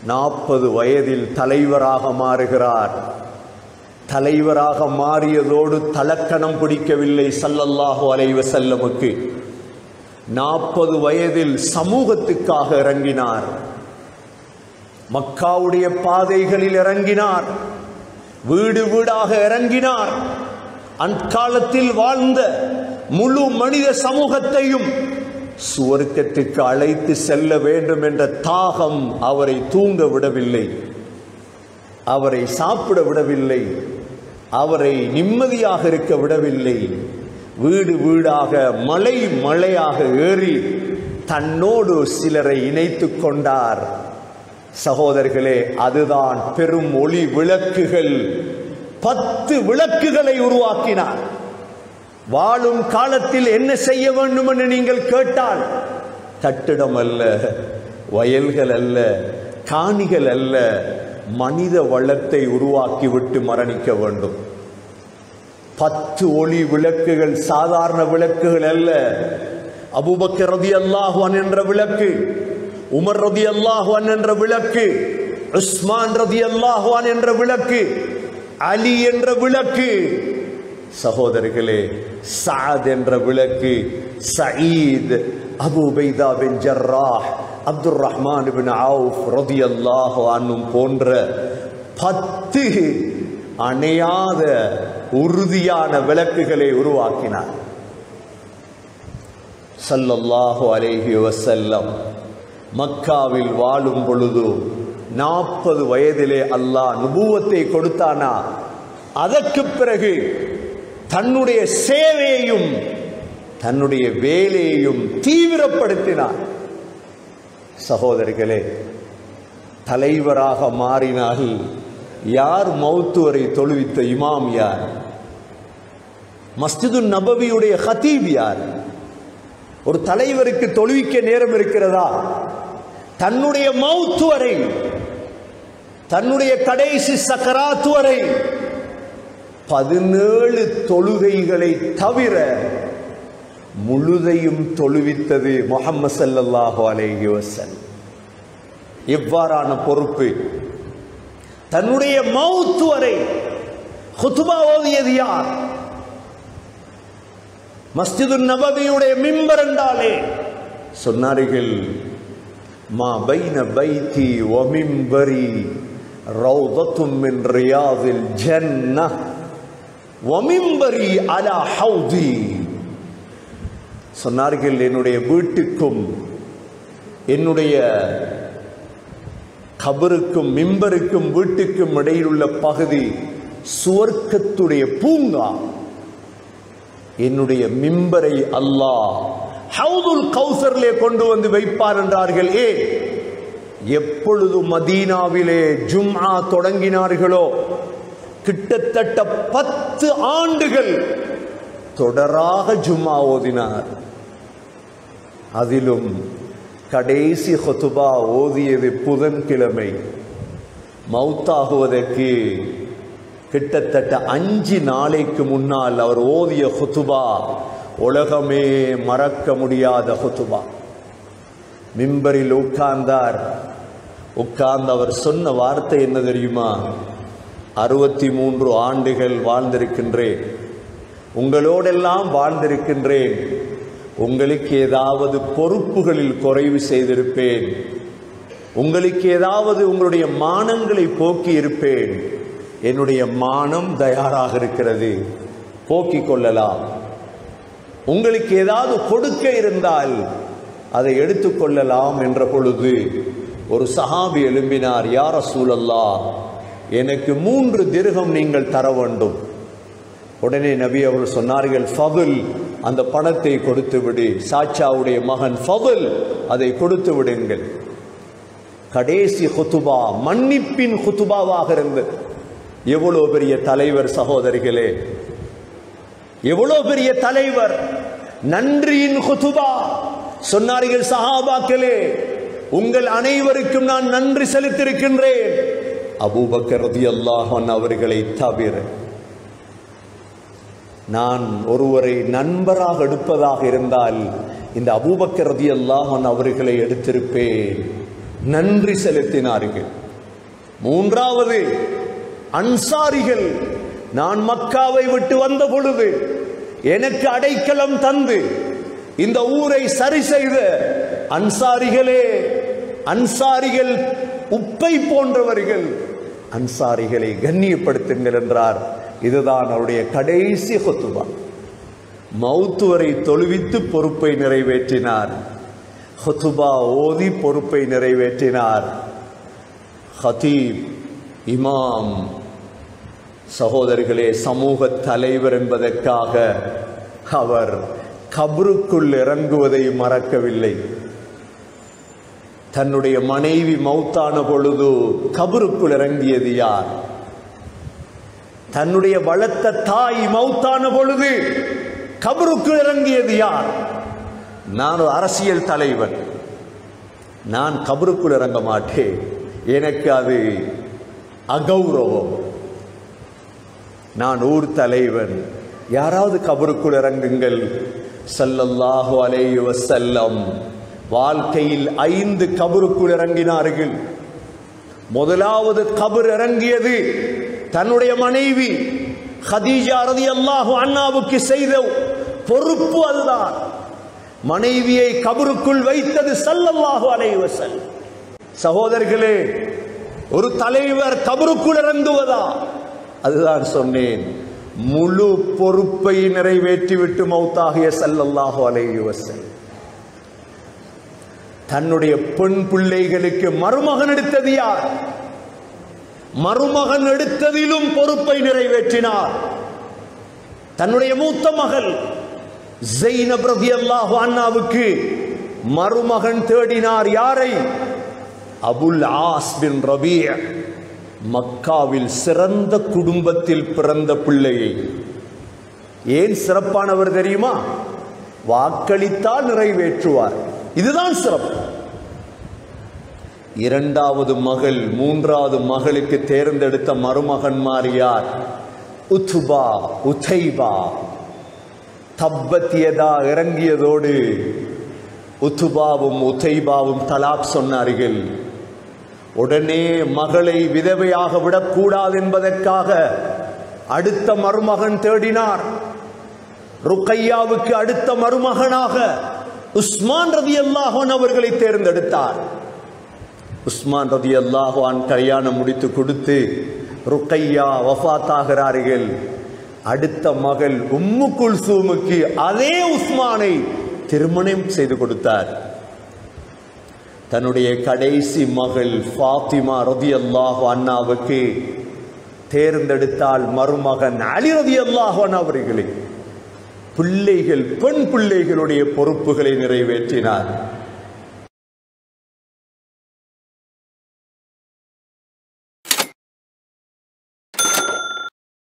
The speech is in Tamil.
நாற்பது வயதில் தலைவராக மாறுகிறார் தலைவராக மாறியதோடு தலக்கணம் பிடிக்கவில்லை சல்லல்லாஹு அலைவ செல்லமுக்கு நாற்பது வயதில் சமூகத்துக்காக இறங்கினார் மக்காவுடைய பாதைகளில் இறங்கினார் வீடு வீடாக இறங்கினார் அந்காலத்தில் வாழ்ந்த முழு மனித சமூகத்தையும் சுவர்க்கத்துக்கு அழைத்து செல்ல வேண்டும் என்ற தாகம் அவரை தூங்க விடவில்லை அவரை சாப்பிட விடவில்லை அவரை நிம்மதியாக இருக்க விடவில்லை வீடு வீடாக மலை மலையாக ஏறி தன்னோடு சிலரை இணைத்து கொண்டார் சகோதரர்களே அதுதான் பெரும் ஒளி விளக்குகள் பத்து விளக்குகளை உருவாக்கினார் வாழும் காலத்தில் என்ன செய்ய வேண்டும் என்று நீங்கள் கேட்டால் கட்டிடம் அல்ல வயல்கள் அல்ல காணிகள் அல்ல மனித வளத்தை உருவாக்கிவிட்டு மரணிக்க வேண்டும் பத்து ஒளி விளக்குகள் சாதாரண விளக்குகள் அல்ல அபூபக்கர் ரதி அல்லாஹுவன் என்ற விளக்கு உமர் ரதி அல்லாஹுவன் என்ற விளக்கு உஸ்மான் ரதி அல்லாஹுவான் என்ற விளக்கு அலி என்ற விளக்கு சகோதரர்களே சாத் என்ற விளக்கு Saeed Abu Ubaidah bin Jarrah Abdul Rahman bin Awf ரதியல்லாஹு அன்னும் போன்ற பத்து அணையாத உறுதியான விளக்குகளை உருவாக்கினார் சல்லல்லாஹு அலைஹி வசல்லம் மக்காவில் வாழும் பொழுது நாற்பது வயதிலே அல்லாஹ் நுபுவத்தை கொடுத்தானா அதற்கு பிறகு தன்னுடைய சேவையையும் தன்னுடைய வேலையையும் தீவிரப்படுத்தினார் சகோதரிகளே தலைவராக மாறினால் யார் மௌத்துவரை தொழுவித்த இமாம் யார் மஸ்ஜிது நபவியுடைய ஹதீப் யார் ஒரு தலைவருக்கு தொழுவிக்க நேரம் இருக்கிறதா தன்னுடைய மௌத்து வரை தன்னுடைய கடைசி சக்கராத்து வரை பதினேழு தொழுகைகளை தவிர முழுதையும் தொழுவித்தது முகம்மது சல்லல்லாஹு அலைஹி வஸல்லம் எவ்வாறான பொறுப்பு தன்னுடைய மௌத்து வரை ஹுதுபா ஓதியது யார் மஸ்ஜிது நபவியுடைய மிம்பர் என்றாலே சொன்னார்கள் மா பைன பைத்தி வ மிம்பரி ரௌதத்தும் மின் ரியாதில் ஜன்னஹ் வ மிம்பரி அலா ஹௌதி சொன்னார்கள் என்னுடைய வீட்டுக்கும் என்னுடைய கபருக்கும் மிம்பருக்கும் வீட்டுக்கும் இடையில் உள்ள பகுதி சுவர்க்கத்துடைய பூங்கா என்னுடைய மிம்பரை அல்லாஹ் ஹவுதுல் கௌசர்லே கொண்டு வந்து வைப்பார் என்றார்கள் ஏ எப்பொழுது மதீனாவிலே ஜும்ஆ தொடங்கினார்களோ கிட்டத்தட்ட பத்து ஆண்டுகள் தொடராக ஜும்ஆ ஓதினார் அதிலும் கடைசி ஹொத்துபா ஓதியது புதன்கிழமை மௌத்தாகுவதற்கு கிட்டத்தட்ட அஞ்சு நாளைக்கு முன்னால் அவர் ஓதிய ஹுத்துபா உலகமே மறக்க முடியாத ஹுத்துபா மிம்பரில் உட்கார்ந்தார் உட்கார்ந்து அவர் சொன்ன வார்த்தை என்ன தெரியுமா அறுபத்தி மூன்று ஆண்டுகள் வாழ்ந்திருக்கின்றேன் உங்களோடெல்லாம் வாழ்ந்திருக்கின்றேன் உங்களுக்கு ஏதாவது பொறுப்புகளில் குறைவு செய்திருப்பேன் உங்களுக்கு ஏதாவது உங்களுடைய மானங்களை போக்கி இருப்பேன் என்னுடைய மானம் தயாராக இருக்கிறது போக்கிக் கொள்ளலாம் உங்களுக்கு ஏதாவது கொடுக்க இருந்தால் அதை எடுத்துக்கொள்ளலாம் என்ற பொழுது ஒரு சஹாபி எழும்பினார் யார் சூழல்லா எனக்கு மூன்று திருகம் நீங்கள் தர வேண்டும் உடனே நபி அவர்கள் சொன்னார்கள் ஃபதுல் அந்த பணத்தை கொடுத்து விடு சாச்சாவுடைய மகன் ஃபதுல் அதை கொடுத்து விடுங்கள் கடைசி ஹுத்துபா மன்னிப்பின் ஹுத்துபாவாக இருந்தது எவ்வளோ பெரிய தலைவர் சகோதரிகளே எவ்வளோ பெரிய தலைவர் நன்றியின் ஹுதுபா சொன்னார்கள் சஹாபாக்களே உங்கள் அனைவருக்கும் நான் நன்றி செலுத்திருக்கின்றேன் அபூபக்கர் ரதியல்லாஹன் அவர்களை தவிர நான் ஒருவரை நண்பராக எடுப்பதாக இருந்தால் இந்த அபூபக்கர் ரதியல்லாஹன் அவர்களை எடுத்திருப்பேன் நன்றி செலுத்தினார்கள் மூன்றாவது அன்சாரிகள் நான் மக்காவை விட்டு வந்த பொழுது எனக்கு அடைக்கலம் தந்து இந்த ஊரை சரி செய்த அன்சாரிகளே அன்சாரிகள் உப்பை போன்றவர்கள் அன்சாரிகளை கண்ணியப்படுத்துங்கள் என்றார் இதுதான் அவருடைய கடைசி ஹொத்துபா மௌத்து வரை தொழுவித்து பொறுப்பை நிறைவேற்றினார் ஹொத்துபா ஓதி பொறுப்பை நிறைவேற்றினார் ஹதீப் இமாம் சகோதரிகளே சமூக தலைவர் என்பதற்காக அவர் கபருக்குள் இறங்குவதை மறக்கவில்லை தன்னுடைய மனைவி மௌத்தான பொழுது கபருக்குள் இறங்கியது யார் தன்னுடைய வளர்த்த தாய் மௌத்தான பொழுது கபருக்குள் இறங்கியது யார் நான் ஒரு அரசியல் தலைவன் நான் கபருக்குள் இறங்க மாட்டேன் எனக்கு அது அகௌரவம் நான் ஊர் தலைவன் யாராவது கபருக்குள் இறங்குங்கள் ஸல்லல்லாஹு அலைஹி வஸல்லம் வாழ்க்கையில் ஐந்து கபருக்குள் இறங்கினார்கள் முதலாவது கபர் இறங்கியது தன்னுடைய மனைவி ஹதீஜா ரலியல்லாஹு அண்ணாவுக்கு செய்த பொறுப்பு அதுதான் மனைவியை கபருக்குள் வைத்தது ஸல்லல்லாஹு அலைஹி வஸல்லம் சகோதரர்களே ஒரு தலைவர் கபருக்குள் இறங்குவதா அதுதான் சொன்னேன் முழு பொறுப்பை நிறைவேற்றிவிட்டு மௌத்தாகிய ஸல்லல்லாஹு அலைஹி வஸல்லம் தன்னுடைய பெண் பிள்ளைகளுக்கு மருமகன் எடுத்தது யார் மருமகன் எடுத்ததிலும் பொறுப்பை நிறைவேற்றினார் தன்னுடைய மூத்த மகள் ஜெயினப் ரலியல்லாஹு அன்ஹாவுக்கு மருமகன் தேடினார் யாரை அபுல் ஆஸ் பின் ரபீ மக்காவில் சிறந்த குடும்பத்தில் பிறந்த பிள்ளையை ஏன் சிறப்பானவர் தெரியுமா வாக்களித்தால் நிறைவேற்றுவார் இதுதான் சிறப்பு இரண்டாவது மகள் மூன்றாவது மகளுக்கு தேர்ந்தெடுத்த மருமகன்மார் யார் உத்துபா உதைபா தப்பத்தியதா இறங்கியதோடு உத்துபாவும் உதைபாவும் தலாப் சொன்னார்கள் உடனே மகளை விதவையாக விடக்கூடாது என்பதற்காக அடுத்த மருமகன் தேடினார் ருக்கையாவுக்கு அடுத்த மருமகனாக உஸ்மான் ரதி அல்லாஹான் அவர்களை தேர்ந்தெடுத்தார் உஸ்மான் ரதி அல்லாஹான் கல்யாணம் முடித்து கொடுத்து ருக்கையா வஃபாத்தாகிறார்கள் அடுத்த மகள் உம்மு குல்சூமுக்கு அதே உஸ்மானை திருமணம் செய்து கொடுத்தார் தன்னுடைய கடைசி மகள் ஃபாத்திமா ரதி அல்லாஹ் அண்ணாவுக்கு தேர்ந்தெடுத்தால் மருமகன் அலி ரதி அல்லாஹான் அவர்களை பிள்ளைகள் பெண் பிள்ளைகளுடைய பொறுப்புகளை நிறைவேற்றினார்